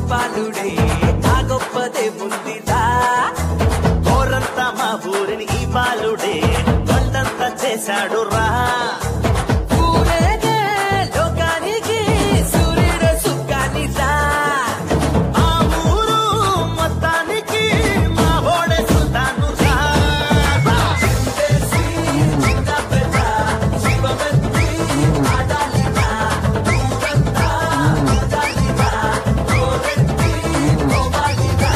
గోపాలుడే ఆ గొప్పదే ముందిరా కోరంతా మా ఊరిని ఈ బాలుడే కొండంతా చేశాడు రా ఊరేగే లోకానికి సూర్యుడే సుఖానిరా ఆ ఊరు మొత్తానికి మా ఓడే సుల్తాను రా చిందేసి చిన్న పెద్ద శివమెత్తి ఆడాలిరా ఊరంతా ఆడాలిరా గోరెత్తి గోపాలిరా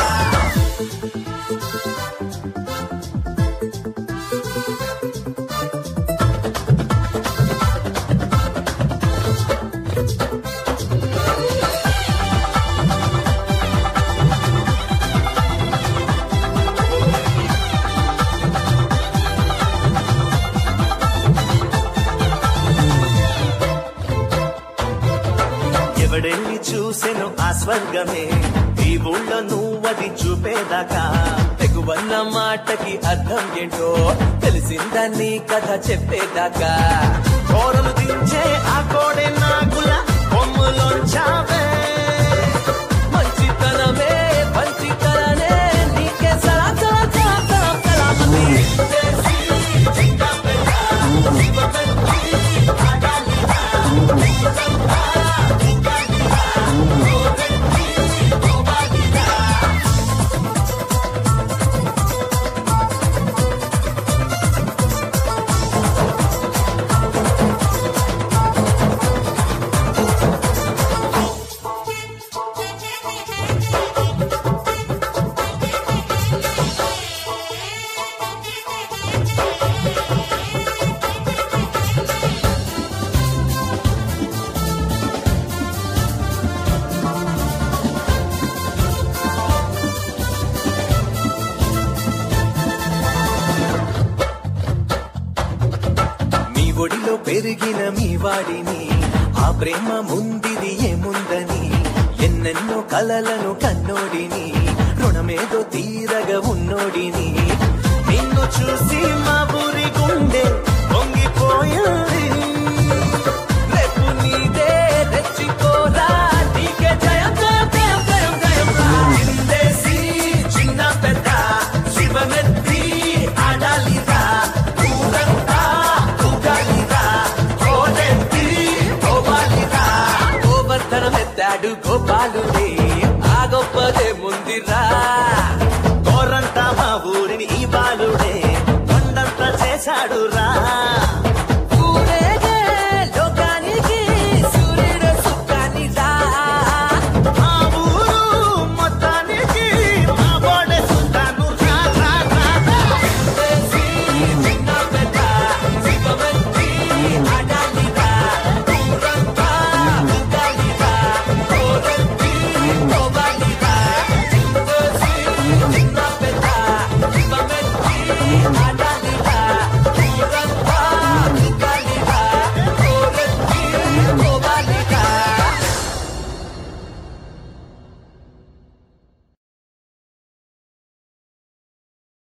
ఎవడెళ్ళి చూసెను ఆ స్వర్గమే ఈ ఊళ్ళో నువ్వది చూపేదాకా తెగువన్న మాటకి అర్థం ఏంటో తెలిసిందని కథ చెప్పేదాకా కోరలు దించే ఆ కోడే నాగుల కొమ్ములోంచావే మంచితనమే మంచితనమే నీకే సలాం సలాం సలాం సలాం సలామతి దేశీ చిన్న పెద్ద శివమెత్తి ఆడాలిరా ఊరంతా ఊగాలిరా గోరెత్తి గోపాలిరా మీ ఒడిలో పెరిగిన మీ వాడిని ఆ ప్రేమ ముందిది ఏముందని ఎన్నెన్నో కలలను కన్నోడిని రుణమేదో తీరగా ఉన్నోడిని నిన్ను చూసి మా ఊరి గుండె పొంగిపోయింది రేపు నీదే రెచ్చిపోరా నీకే జయం జయం జయం జయం జయం రా చిందేసి చిన్న పెద్ద శివమెత్తి ఆడాలిరా ఊరంతా ఊగాలిరా గోడెత్తి గోపాలిరా గోవర్ధనం ఎత్తాడు గోపాలుడే ఆ గొప్పదే ముందిరా కోరంతా మా ఊరిని ఈ బాలుడే కొండంతా చేశాడు రా